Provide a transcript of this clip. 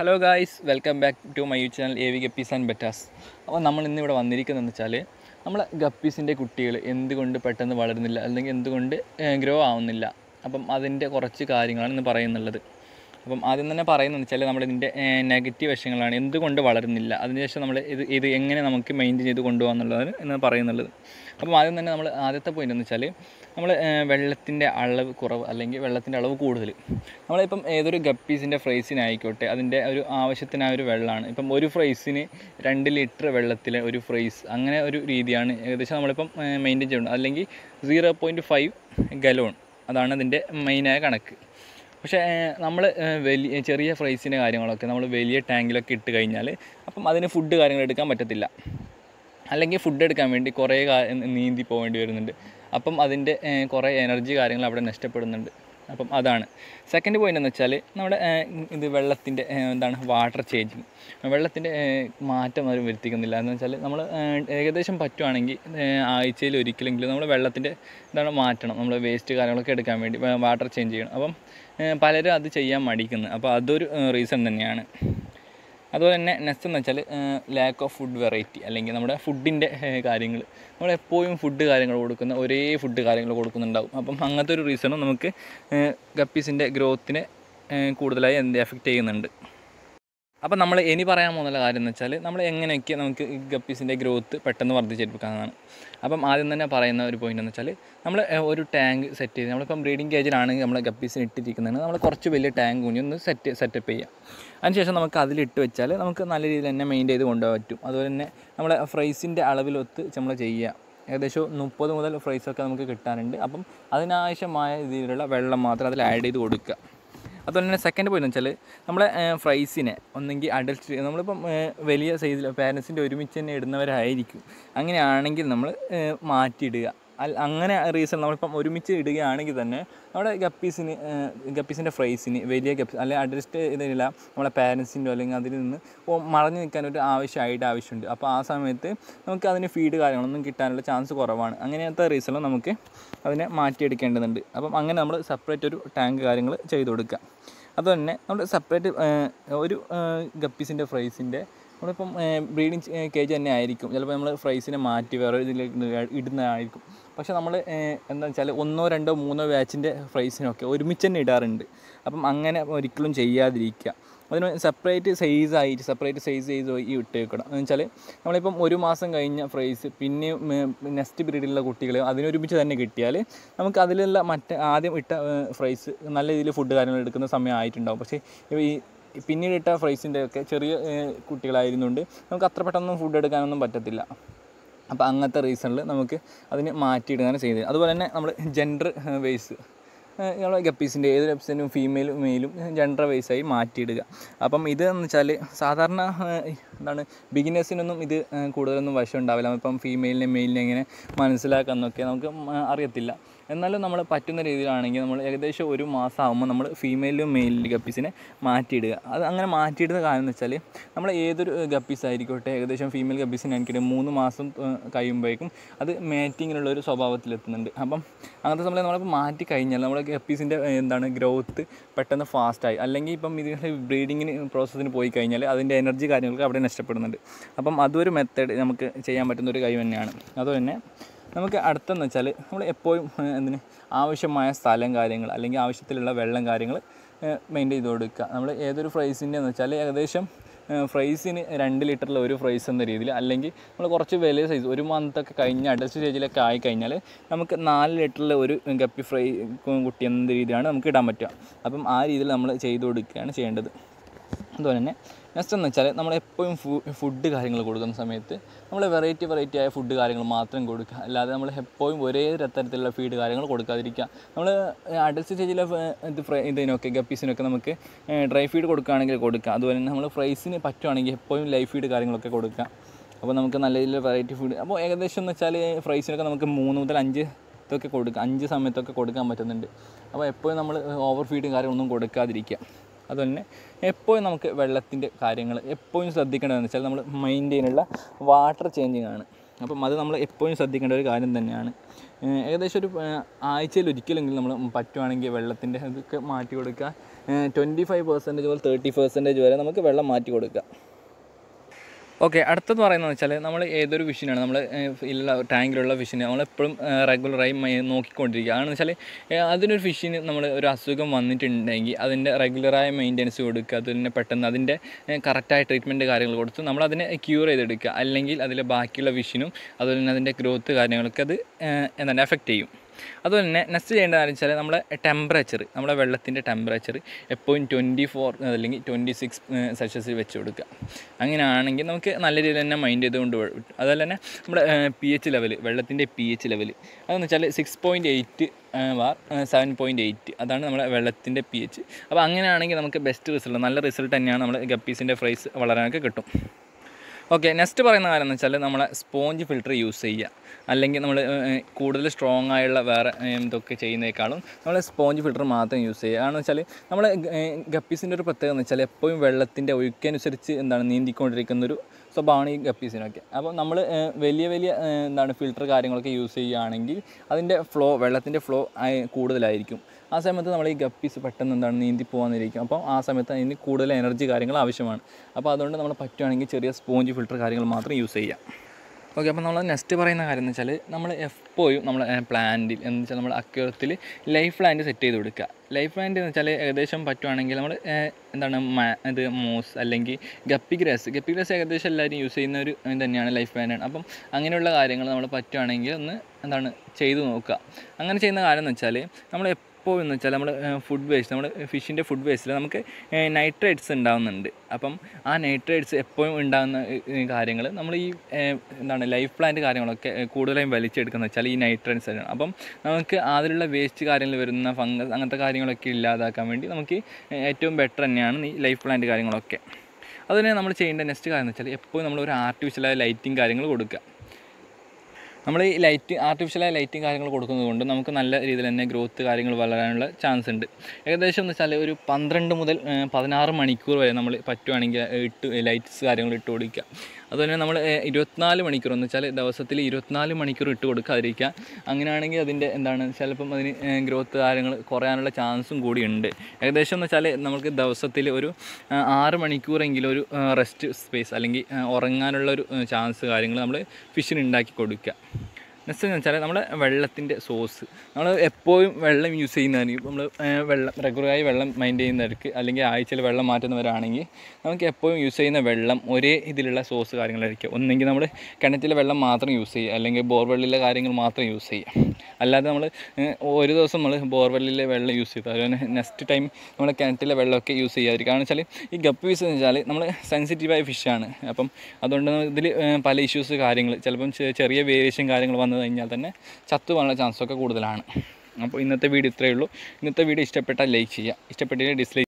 hello guys welcome back to my you channel A V guppies and bettas അപ്പോൾ നമ്മൾ ഇന്ന് ഇവിടെ വന്നിരിക്കുന്നതെന്ന് വെച്ചാൽ നമ്മളെ ഗപ്പീസിൻ്റെ കുട്ടികൾ എന്തുകൊണ്ട് പെട്ടെന്ന് വളരുന്നില്ല അല്ലെങ്കിൽ എന്തുകൊണ്ട് ഗ്രോ ആവുന്നില്ല അപ്പം അതിൻ്റെ കുറച്ച് കാര്യങ്ങളാണ് ഇന്ന് പറയുന്നുള്ളത് അപ്പം ആദ്യം തന്നെ പറയുന്നത് വെച്ചാൽ നമ്മൾ ഇതിൻ്റെ നെഗറ്റീവ് വശങ്ങളാണ് എന്തുകൊണ്ട് വളരുന്നില്ല അതിനുശേഷം നമ്മൾ ഇത് ഇത് എങ്ങനെ നമുക്ക് മെയിൻറ്റെയിൻ ചെയ്ത് കൊണ്ടുപോകാം എന്നുള്ളതാണ് ഇന്ന് പറയുന്നുള്ളത് അപ്പം ആദ്യം തന്നെ നമ്മൾ ആദ്യത്തെ പോയിന്റ് എന്ന് വെച്ചാൽ നമ്മൾ വെള്ളത്തിൻ്റെ അളവ് കുറവ് അല്ലെങ്കിൽ വെള്ളത്തിൻ്റെ അളവ് കൂടുതൽ നമ്മളിപ്പം ഏതൊരു ഗപ്പീസിൻ്റെ ഫ്രൈസിനായിക്കോട്ടെ അതിൻ്റെ ഒരു ആവശ്യത്തിനായ ഒരു വെള്ളമാണ് ഇപ്പം ഒരു ഫ്രൈസിന് രണ്ട് ലിറ്റർ വെള്ളത്തിലെ ഒരു ഫ്രൈസ് അങ്ങനെ ഒരു രീതിയാണ് ഏകദേശം നമ്മളിപ്പം മെയിൻറ്റെയിൻ ചെയ്യുന്നത് അല്ലെങ്കിൽ സീറോ പോയിൻറ്റ് ഫൈവ് ഗലോൺ അതാണ് അതിൻ്റെ മെയിനായ കണക്ക് പക്ഷേ നമ്മൾ വലിയ ചെറിയ ഫ്രൈസിൻ്റെ കാര്യങ്ങളൊക്കെ നമ്മൾ വലിയ ടാങ്കിലൊക്കെ ഇട്ട് കഴിഞ്ഞാൽ അപ്പം അതിന് ഫുഡ് കാര്യങ്ങൾ എടുക്കാൻ പറ്റത്തില്ല അല്ലെങ്കിൽ ഫുഡ് എടുക്കാൻ വേണ്ടി കുറേ കാ- നീന്തി പോകേണ്ടി വരുന്നുണ്ട് അപ്പം അതിൻ്റെ ഏഹ്, കുറേ എനർജി കാര്യങ്ങൾ അവിടെ നഷ്ടപ്പെടുന്നുണ്ട് അപ്പം അതാണ് സെക്കൻഡ് പോയിന്റ് എന്ന് വെച്ചാൽ നമ്മുടെ ഏഹ്, ഇത് വെള്ളത്തിൻ്റെ ഏഹ്, എന്താണ് വാട്ടർ ചേഞ്ചിങ് വെള്ളത്തിൻ്റെ ഏഹ്, മാറ്റം അവർ വരുത്തിക്കുന്നില്ല എന്ന് വെച്ചാൽ നമ്മൾ ഏകദേശം പറ്റുവാണെങ്കിൽ ആഴ്ചയിൽ ഒരിക്കലെങ്കിലും നമ്മൾ വെള്ളത്തിൻ്റെ എന്താണ് മാറ്റണം നമ്മൾ വേസ്റ്റ് കാര്യങ്ങളൊക്കെ എടുക്കാൻ വേണ്ടി വാട്ടർ ചേഞ്ച് ചെയ്യണം അപ്പം ഏഹ്, പലരും അത് ചെയ്യാൻ മടിക്കുന്നു അപ്പോൾ അതൊരു റീസൺ തന്നെയാണ് അതുപോലെ തന്നെ നെക്സ്റ്റ് എന്ന് വെച്ചാൽ ലാക്ക് ഓഫ് ഫുഡ് വെറൈറ്റി അല്ലെങ്കിൽ നമ്മുടെ ഫുഡിൻ്റെ കാര്യങ്ങൾ നമ്മൾ എപ്പോഴും ഫുഡ് കാര്യങ്ങൾ കൊടുക്കുന്ന ഒരേ ഫുഡ് കാര്യങ്ങൾ കൊടുക്കുന്നുണ്ടാവും അപ്പം അങ്ങനത്തെ ഒരു റീസണും നമുക്ക് ഗപ്പീസിൻ്റെ ഗ്രോത്തിനെ കൂടുതലായി എന്ത് എഫക്റ്റ് ചെയ്യുന്നുണ്ട് അപ്പം നമ്മൾ ഇനി പറയാൻ പോകുന്ന കാര്യം എന്ന് വെച്ചാൽ നമ്മൾ എങ്ങനെയൊക്കെ നമുക്ക് ഈ ഗപ്പീസിൻ്റെ ഗ്രോത്ത് പെട്ടെന്ന് വർദ്ധിച്ചെടുക്കാമെന്നാണ് അപ്പം ആദ്യം തന്നെ പറയുന്ന ഒരു പോയിന്റ് എന്ന് വെച്ചാൽ നമ്മൾ ഒരു ടാങ്ക് സെറ്റ് ചെയ്ത് നമ്മളിപ്പം ബ്രീഡിംഗ് കേജിലാണെങ്കിൽ നമ്മൾ ഗപ്പീസിന് ഇട്ടിരിക്കുന്നത് നമ്മൾ കുറച്ച് വലിയ ടാങ്ക് കുഞ്ഞി ഒന്ന് സെറ്റ് സെറ്റപ്പ് ചെയ്യാം അതിനുശേഷം നമുക്ക് അതിലിട്ട് വെച്ചാൽ നമുക്ക് നല്ല രീതിയിൽ തന്നെ മെയിൻറ്റെയിൻ ചെയ്ത് കൊണ്ടുപോകാൻ പറ്റും അതുപോലെ തന്നെ നമ്മളെ ഫ്രൈസിൻ്റെ അളവിലൊത്ത് നമ്മൾ ചെയ്യുക ഏകദേശം മുപ്പത് മുതൽ ഫ്രൈസൊക്കെ നമുക്ക് കിട്ടാനുണ്ട് അപ്പം അതിനാവശ്യമായ രീതിയിലുള്ള വെള്ളം മാത്രം അതിൽ ആഡ് ചെയ്ത് കൊടുക്കുക അതുപോലെ തന്നെ സെക്കൻഡ് പോയിന്റ് വെച്ചാൽ നമ്മളെ ഫ്രൈസിനെ ഒന്നെങ്കിൽ അഡൽട്ട് നമ്മളിപ്പം ഏഹ്, വലിയ സൈസിൽ പാരൻസിൻ്റെ ഒരുമിച്ച് തന്നെ ഇടുന്നവരായിരിക്കും അങ്ങനെയാണെങ്കിൽ നമ്മൾ ഏഹ്, മാറ്റിയിടുക അല്ല അങ്ങനെ റീസൺ നമ്മളിപ്പം ഒരുമിച്ച് ഇടുകയാണെങ്കിൽ തന്നെ നമ്മുടെ ഗപ്പീസിന് ഗപ്പീസിൻ്റെ ഫ്രൈസിന് വലിയ ഗപ്പീസ് അല്ലെങ്കിൽ അഡ്ജസ്റ്റ് ഇതില്ല നമ്മളെ പാരൻസിൻ്റെ അല്ലെങ്കിൽ അതിൽ നിന്ന് ഓ- മറഞ്ഞു നിൽക്കാൻ ഒരു ആവശ്യമായിട്ട് ആവശ്യമുണ്ട് അപ്പോൾ ആ സമയത്ത് നമുക്ക് അതിന് ഫീഡ് കാര്യങ്ങളൊന്നും കിട്ടാനുള്ള ചാൻസ് കുറവാണ് അങ്ങനത്തെ റീസണിൽ നമുക്ക് അതിനെ മാറ്റിയെടുക്കേണ്ടതുണ്ട് അപ്പം അങ്ങനെ നമ്മൾ സെപ്പറേറ്റ് ഒരു ടാങ്ക് കാര്യങ്ങൾ ചെയ്ത് കൊടുക്കുക അതുതന്നെ നമ്മൾ സെപ്പറേറ്റ് ഒരു ഗപ്പീസിൻ്റെ ഫ്രൈസിൻ്റെ നമ്മളിപ്പം ബ്രീഡിങ് കേജ് തന്നെ ആയിരിക്കും ചിലപ്പോൾ നമ്മൾ ഫ്രൈസിനെ മാറ്റി വേറെ ഇതിലേക്ക് ഇടുന്നതായിരിക്കും പക്ഷേ നമ്മൾ എന്താ വെച്ചാൽ ഒന്നോ രണ്ടോ മൂന്നോ ബാച്ചിൻ്റെ ഫ്രൈസിനൊക്കെ ഒരുമിച്ച് തന്നെ ഇടാറുണ്ട് അപ്പം അങ്ങനെ ഒരിക്കലും ചെയ്യാതിരിക്കുക അതിന് സെപ്പറേറ്റ് സൈസ് ആയിട്ട് സെപ്പറേറ്റ് സൈസ് ചെയ്ത് ഈ ഇട്ട് വെക്കണം എന്ന് വെച്ചാൽ നമ്മളിപ്പം ഒരു മാസം കഴിഞ്ഞ ഫ്രൈസ് പിന്നെ നെക്സ്റ്റ് ബ്രീഡിലുള്ള കുട്ടികൾ അതിനൊരുമിച്ച് തന്നെ കിട്ടിയാൽ നമുക്ക് അതിലുള്ള മറ്റേ ആദ്യം ഇട്ട ഫ്രൈസ് നല്ല രീതിയിൽ ഫുഡ് കാര്യങ്ങൾ എടുക്കുന്ന സമയം ആയിട്ടുണ്ടാവും പക്ഷേ ഈ പിന്നീട് ഇട്ട ഫ്രൈസിൻ്റെ ഒക്കെ ചെറിയ ഏഹ്, കുട്ടികളായിരുന്നുകൊണ്ട് നമുക്ക് അത്ര പെട്ടെന്ന് ഫുഡ് എടുക്കാനൊന്നും പറ്റത്തില്ല അപ്പോൾ അങ്ങനത്തെ റീസണിൽ നമുക്ക് അതിന് മാറ്റിയിടുകയാണ് ചെയ്യുന്നത് അതുപോലെ തന്നെ നമ്മൾ ജെൻഡർ വേസ് നമ്മൾ ഗപ്പീസിൻ്റെ ഏത് ഗപ്പീസിനും ഫീമെയിലും മെയിലും ജെൻഡർ വൈസായി മാറ്റിയിടുക അപ്പം ഇത് എന്ന് വെച്ചാൽ സാധാരണ ഏഹ്, എന്താണ് ബിഗിനേഴ്സിനൊന്നും ഇത് ഏഹ്, കൂടുതലൊന്നും വശം ഉണ്ടാവില്ല ഇപ്പം ഫീമെയിലിനെ മെയിലിനെ എങ്ങനെ മനസ്സിലാക്കാമെന്നൊക്കെ നമുക്ക് മ- അറിയത്തില്ല എന്നാലും നമ്മൾ പറ്റുന്ന രീതിയിലാണെങ്കിൽ നമ്മൾ ഏകദേശം ഒരു മാസം ആകുമ്പോൾ നമ്മൾ ഫീമെയിലും മെയിലും ഗപ്പീസിനെ മാറ്റിയിടുക അത് അങ്ങനെ മാറ്റിയിടുന്ന കാര്യം എന്ന് വെച്ചാൽ നമ്മൾ ഏതൊരു ഗപ്പീസ് ആയിക്കോട്ടെ ഏകദേശം ഫീമെയിൽ ഗപ്പീസിന് എനിക്കിടെ മൂന്ന് മാസം ഏഹ്, കഴിയുമ്പോഴേക്കും അത് മാറ്റിങ്ങിനുള്ള ഒരു സ്വഭാവത്തിലെത്തുന്നുണ്ട് അപ്പം അങ്ങനത്തെ സമയത്ത് നമ്മളിപ്പോൾ മാറ്റി കഴിഞ്ഞാൽ നമ്മുടെ ഗപ്പീസിൻ്റെ എന്താണ് ഗ്രോത്ത് പെട്ടെന്ന് ഫാസ്റ്റായി അല്ലെങ്കിൽ ഇപ്പം ഇതിന് ബ്രീഡിങ്ങിന് പ്രോസസ്സിന് പോയി കഴിഞ്ഞാൽ അതിൻ്റെ എനർജി കാര്യങ്ങൾക്ക് അവിടെ നഷ്ടപ്പെടുന്നുണ്ട് അപ്പം അതൊരു മെത്തേഡ് നമുക്ക് ചെയ്യാൻ പറ്റുന്ന ഒരു കാര്യം തന്നെയാണ് അതുപോലെ തന്നെ നമുക്ക് അടുത്തെന്ന് വെച്ചാൽ നമ്മൾ എപ്പോഴും ഏഹ്, എന്തിന് ആവശ്യമായ സ്ഥലം കാര്യങ്ങൾ അല്ലെങ്കിൽ ആവശ്യത്തിലുള്ള വെള്ളം കാര്യങ്ങൾ മെയിൻറ്റെയിൻ ചെയ്ത് കൊടുക്കുക നമ്മൾ ഏതൊരു ഫ്രൈസിൻ്റെ എന്ന് വെച്ചാൽ ഏകദേശം ഏഹ്, ഫ്രൈസിന് രണ്ട് ലിറ്ററിൽ ഒരു ഫ്രൈസ് എന്ന രീതിയിൽ അല്ലെങ്കിൽ നമ്മൾ കുറച്ച് വലിയ സൈസ് ഒരു മന്തൊക്കെ കഴിഞ്ഞ് അഡൽറ്റ് സ്റ്റേജിലൊക്കെ ആയി കഴിഞ്ഞാൽ നമുക്ക് നാല് ലിറ്ററിൽ ഒരു ഗപ്പി ഫ്രൈ കുട്ടി എന്ന രീതിയിലാണ് നമുക്ക് ഇടാൻ പറ്റുക അപ്പം ആ രീതിയിൽ നമ്മൾ ചെയ്ത് കൊടുക്കുകയാണ് ചെയ്യേണ്ടത് അതുപോലെ തന്നെ നെക്സ്റ്റ് എന്ന് വെച്ചാൽ നമ്മൾ എപ്പോഴും ഫുഡ് കാര്യങ്ങൾ കൊടുക്കുന്ന സമയത്ത് നമ്മൾ വെറൈറ്റി വെറൈറ്റി ആയ ഫുഡ് കാര്യങ്ങൾ മാത്രം കൊടുക്കുക അല്ലാതെ നമ്മൾ എപ്പോഴും ഒരേ തരത്തിലുള്ള ഫീഡ് കാര്യങ്ങൾ കൊടുക്കാതിരിക്കുക നമ്മൾ അഡൽറ്റ് സ്റ്റേജിലെ ഇത് ഫ്രൈ ഇതിനൊക്കെ ഗപ്പീസിനൊക്കെ നമുക്ക് ഡ്രൈ ഫീഡ് കൊടുക്കുകയാണെങ്കിൽ കൊടുക്കുക അതുപോലെ തന്നെ നമ്മൾ ഫ്രൈസിന് പറ്റുവാണെങ്കിൽ എപ്പോഴും ലൈഫ് ഫീഡ് കാര്യങ്ങളൊക്കെ കൊടുക്കുക അപ്പോൾ നമുക്ക് നല്ല രീതിയിൽ വെറൈറ്റി ഫുഡ് അപ്പോൾ ഏകദേശം എന്ന് വെച്ചാൽ ഫ്രൈസിനൊക്കെ നമുക്ക് മൂന്ന് മുതൽ അഞ്ച് ഇതൊക്കെ കൊടുക്കുക അഞ്ച് സമയത്തൊക്കെ കൊടുക്കാൻ പറ്റുന്നുണ്ട് അപ്പോൾ എപ്പോഴും നമ്മൾ ഓവർ ഫീഡും കാര്യങ്ങളൊന്നും കൊടുക്കാതിരിക്കുക അതുപോലെ തന്നെ എപ്പോഴും നമുക്ക് വെള്ളത്തിൻ്റെ കാര്യങ്ങൾ എപ്പോഴും ശ്രദ്ധിക്കേണ്ടതെന്ന് വെച്ചാൽ നമ്മൾ മെയിൻറ്റെയിനുള്ള വാട്ടർ ചേഞ്ചിങ് ആണ് അപ്പം അത് നമ്മൾ എപ്പോഴും ശ്രദ്ധിക്കേണ്ട ഒരു കാര്യം തന്നെയാണ് ഏഹ് ഏകദേശം ഒരു ഏഹ് ആഴ്ചയിൽ ഒരിക്കലെങ്കിലും നമ്മൾ പറ്റുവാണെങ്കിൽ വെള്ളത്തിൻ്റെ ഇതൊക്കെ മാറ്റി കൊടുക്കുക ട്വൻറ്റി ഫൈവ് പെർസെൻറ്റേജ് മുതൽ തേർട്ടി പെർസെൻറ്റേജ് വരെ നമുക്ക് വെള്ളം മാറ്റി കൊടുക്കുക ഓക്കെ അടുത്തത് പറയുന്നത് വെച്ചാൽ നമ്മൾ ഏതൊരു ഫിഷിനാണ് നമ്മൾ ഇല്ല ടാങ്കിലുള്ള ഫിഷിനെ നമ്മളെപ്പോഴും റെഗുലറായി നോക്കിക്കൊണ്ടിരിക്കുക കാരണം വെച്ചാൽ അതിനൊരു ഫിഷിന് നമ്മൾ ഒരു അസുഖം വന്നിട്ടുണ്ടെങ്കിൽ അതിൻ്റെ റെഗുലറായ മെയിൻ്റെനൻസ് കൊടുക്കുക അതിനെ പെട്ടെന്ന് അതിൻ്റെ കറക്റ്റായ ട്രീറ്റ്മെൻറ്റ് കാര്യങ്ങൾ കൊടുത്ത് നമ്മൾ അതിനെ ക്യൂർ ചെയ്തെടുക്കുക അല്ലെങ്കിൽ അതിൽ ബാക്കിയുള്ള ഫിഷിനും അതുപോലെ തന്നെ അതിൻ്റെ ഗ്രോത്ത് കാര്യങ്ങളൊക്കെ അത് ഏഹ്, എന്താണ് എഫക്റ്റ് ചെയ്യും അതുപോലെ തന്നെ നെക്സ്റ്റ് ചെയ്യേണ്ട കാര്യം വെച്ചാൽ നമ്മളെ ടെമ്പറേച്ചർ നമ്മുടെ വെള്ളത്തിൻ്റെ ടെമ്പറേച്ചർ എപ്പോഴും ട്വൻറ്റി ഫോർ അല്ലെങ്കിൽ ട്വൻറ്റി സിക്സ് സെൽഷ്യസിൽ വെച്ച് കൊടുക്കുക അങ്ങനെയാണെങ്കിൽ നമുക്ക് നല്ല രീതിയിൽ തന്നെ മൈൻഡ് ചെയ്തുകൊണ്ട് വ- അതുപോലെ തന്നെ നമ്മുടെ പി എച്ച് ലെവൽ വെള്ളത്തിൻ്റെ പി എച്ച് ലെവൽ അതെന്ന് വെച്ചാൽ six point eight or seven point eight അതാണ് നമ്മുടെ വെള്ളത്തിൻ്റെ പി എച്ച് അപ്പോൾ അങ്ങനെയാണെങ്കിൽ നമുക്ക് ബെസ്റ്റ് റിസൾട്ട് നല്ല റിസൾട്ട് തന്നെയാണ് നമ്മൾ ഗപ്പീസിൻ്റെ ഫ്രൈസ് വളരാനൊക്കെ കിട്ടും ഓക്കെ നെക്സ്റ്റ് പറയുന്ന കാര്യം എന്ന് വെച്ചാൽ നമ്മളെ സ്പോഞ്ച് ഫിൽറ്റർ യൂസ് ചെയ്യുക അല്ലെങ്കിൽ നമ്മൾ കൂടുതൽ സ്ട്രോങ് ആയുള്ള വേറെ ഏഹ്, ഇതൊക്കെ ചെയ്യുന്നതിനേക്കാളും നമ്മൾ സ്പോഞ്ച് ഫിൽറ്റർ മാത്രം യൂസ് ചെയ്യുക കാരണം വെച്ചാൽ നമ്മൾ ഗപ്പീസിൻ്റെ ഒരു പ്രത്യേകത എന്ന് വെച്ചാൽ എപ്പോഴും വെള്ളത്തിൻ്റെ ഒഴുക്കനുസരിച്ച് എന്താണ് നീന്തിക്കൊണ്ടിരിക്കുന്നൊരു സ്വഭാവമാണ് ഈ ഗപ്പീസിനൊക്കെ അപ്പോൾ നമ്മൾ വലിയ വലിയ ഏഹ്, എന്താണ് ഫിൽറ്റർ കാര്യങ്ങളൊക്കെ യൂസ് ചെയ്യുകയാണെങ്കിൽ അതിൻ്റെ ഫ്ലോ വെള്ളത്തിൻ്റെ ഫ്ലോ കൂടുതലായിരിക്കും ആ സമയത്ത് നമ്മൾ ഈ ഗപ്പീസ് പെട്ടെന്ന് എന്താണ് നീന്തി പോകാനിരിക്കും അപ്പോൾ ആ സമയത്ത് അതിന് കൂടുതൽ എനർജി കാര്യങ്ങൾ ആവശ്യമാണ് അപ്പോൾ അതുകൊണ്ട് നമ്മൾ പറ്റുവാണെങ്കിൽ ചെറിയ സ്പോഞ്ച് ഫിൽറ്റർ കാര്യങ്ങൾ മാത്രം യൂസ് ചെയ്യാം ഓക്കെ അപ്പോൾ നമ്മൾ നെക്സ്റ്റ് പറയുന്ന കാര്യം എന്ന് വെച്ചാൽ നമ്മൾ എപ്പോഴും നമ്മൾ പ്ലാന്റിൽ എന്ന് വെച്ചാൽ നമ്മൾ അക്യൂറത്തിൽ ലൈഫ് പ്ലാന്റ് സെറ്റ് ചെയ്ത് കൊടുക്കുക ലൈഫ് പ്ലാന്റ് എന്ന് വെച്ചാൽ ഏകദേശം പറ്റുവാണെങ്കിൽ നമ്മൾ എന്താണ് മ- ഇത് മോസ് അല്ലെങ്കിൽ ഗപ്പി ഗ്രാസ് ഗപ്പി ഗ്രാസ് ഏകദേശം എല്ലാവരും യൂസ് ചെയ്യുന്ന ഒരു ഇത് തന്നെയാണ് ലൈഫ് പ്ലാന്റ് അപ്പം അങ്ങനെയുള്ള കാര്യങ്ങൾ നമ്മൾ പറ്റുവാണെങ്കിൽ ഒന്ന് എന്താണ് ചെയ്തു നോക്കുക അങ്ങനെ ചെയ്യുന്ന കാര്യം എന്ന് വെച്ചാൽ നമ്മൾ എപ്പോൾ എന്ന് വെച്ചാൽ നമ്മൾ ഫുഡ് വേസ്റ്റ് നമ്മൾ ഫിഷിൻ്റെ ഫുഡ് വേസ്റ്റിൽ നമുക്ക് നൈട്രേറ്റ്സ് ഉണ്ടാകുന്നുണ്ട് അപ്പം ആ നൈട്രേറ്റ്സ് എപ്പോഴും ഉണ്ടാകുന്ന കാര്യങ്ങൾ നമ്മൾ ഈ ഏഹ്, എന്താണ് ലൈഫ് പ്ലാന്റ് കാര്യങ്ങളൊക്കെ ഏഹ്, കൂടുതലായും വലിച്ചെടുക്കുന്നത് വെച്ചാൽ ഈ നൈട്രേറ്റ്സ് ആണ് അപ്പം നമുക്ക് അതിലുള്ള വേസ്റ്റ് കാര്യങ്ങൾ വരുന്ന ഫംഗസ് അങ്ങനത്തെ കാര്യങ്ങളൊക്കെ ഇല്ലാതാക്കാൻ വേണ്ടി നമുക്ക് ഏറ്റവും ബെറ്റർ തന്നെയാണ് ഈ ലൈഫ് പ്ലാന്റ് കാര്യങ്ങളൊക്കെ അതുതന്നെ നമ്മൾ ചെയ്യേണ്ട നെക്സ്റ്റ് കാര്യം എന്ന് വെച്ചാൽ എപ്പോഴും നമ്മൾ ഒരു ആർട്ടിഫിഷ്യലായ ലൈറ്റിംഗ് കാര്യങ്ങൾ കൊടുക്കുക നമ്മൾ ഈ ലൈറ്റ് ആർട്ടിഫിഷ്യലായ ലൈറ്റും കാര്യങ്ങൾ കൊടുക്കുന്നത് കൊണ്ട് നമുക്ക് നല്ല രീതിയിൽ തന്നെ ഗ്രോത്ത് കാര്യങ്ങൾ വളരാനുള്ള ചാൻസ് ഉണ്ട് ഏകദേശം എന്ന് വെച്ചാൽ ഒരു പന്ത്രണ്ട് മുതൽ ഏഹ്, പതിനാറ് മണിക്കൂർ വരെ നമ്മൾ പറ്റുവാണെങ്കിൽ ഇട്ട് ലൈറ്റ്സ് കാര്യങ്ങൾ ഇട്ട് കൊടുക്കുക അതുപോലെ തന്നെ നമ്മൾ ഏഹ്, ഇരുപത്തിനാല് മണിക്കൂർ എന്ന് വെച്ചാൽ ദിവസത്തിൽ ഇരുപത്തിനാല് മണിക്കൂർ ഇട്ട് കൊടുക്കാതിരിക്കുക അങ്ങനെയാണെങ്കിൽ അതിൻ്റെ എന്താണ് ചിലപ്പം അതിന് ഗ്രോത്ത് കാര്യങ്ങൾ കുറയാനുള്ള ചാൻസും കൂടി ഉണ്ട് ഏകദേശം എന്ന് വെച്ചാൽ നമുക്ക് ദിവസത്തിൽ ഒരു ആ, ആറ് മണിക്കൂറെങ്കിലും ഒരു റെസ്റ്റ് സ്പേസ് അല്ലെങ്കിൽ ആ, ഉറങ്ങാനുള്ള ഒരു ചാൻസ് കാര്യങ്ങൾ നമ്മൾ ഫിഷിന് ഉണ്ടാക്കി കൊടുക്കുക നെക്സ്റ്റ് എന്ന് വെച്ചാൽ നമ്മുടെ വെള്ളത്തിൻ്റെ സോഴ്സ് നമ്മൾ എപ്പോഴും വെള്ളം യൂസ് ചെയ്യുന്നവർക്ക് നമ്മൾ വെള്ളം റെഗുലറായി വെള്ളം മൈൻഡ് ചെയ്യുന്നവർക്ക് അല്ലെങ്കിൽ ആഴ്ചയിൽ വെള്ളം മാറ്റുന്നവരാണെങ്കിൽ നമുക്ക് എപ്പോഴും യൂസ് ചെയ്യുന്ന വെള്ളം ഒരേ ഇതിലുള്ള സോഴ്സ് കാര്യങ്ങളായിരിക്കും ഒന്നെങ്കിൽ നമ്മൾ കിണറ്റിലെ വെള്ളം മാത്രം യൂസ് ചെയ്യുക അല്ലെങ്കിൽ ബോർവെല്ലിലെ കാര്യങ്ങൾ മാത്രം യൂസ് ചെയ്യുക അല്ലാതെ നമ്മൾ ഒരു ദിവസം നമ്മൾ ബോർവെല്ലിലെ വെള്ളം യൂസ് ചെയ്തു അതുപോലെ നെക്സ്റ്റ് ടൈം നമ്മൾ കിണറ്റിലെ വെള്ളമൊക്കെ യൂസ് ചെയ്യാതിരിക്കും കാരണം വെച്ചാൽ ഈ ഗപ്പ് പീസ് എന്ന് വെച്ചാൽ നമ്മൾ സെൻസിറ്റീവായ ഫിഷാണ് അപ്പം അതുകൊണ്ട് ഇതിൽ പല ഇഷ്യൂസ് കാര്യങ്ങൾ ചിലപ്പം ചെ- ചെറിയ വേരിയേഷൻ കാര്യങ്ങൾ വന്നു കഴിഞ്ഞാൽ തന്നെ ചത്തു പോകാനുള്ള ചാൻസൊക്കെ കൂടുതലാണ് അപ്പോൾ ഇന്നത്തെ വീഡിയോ ഇത്രയേ ഉള്ളൂ ഇന്നത്തെ വീഡിയോ ഇഷ്ടപ്പെട്ടാൽ ലൈക്ക് ചെയ്യുക ഇഷ്ടപ്പെട്ടില്ലെങ്കിൽ ഡിസ്ലൈക്ക്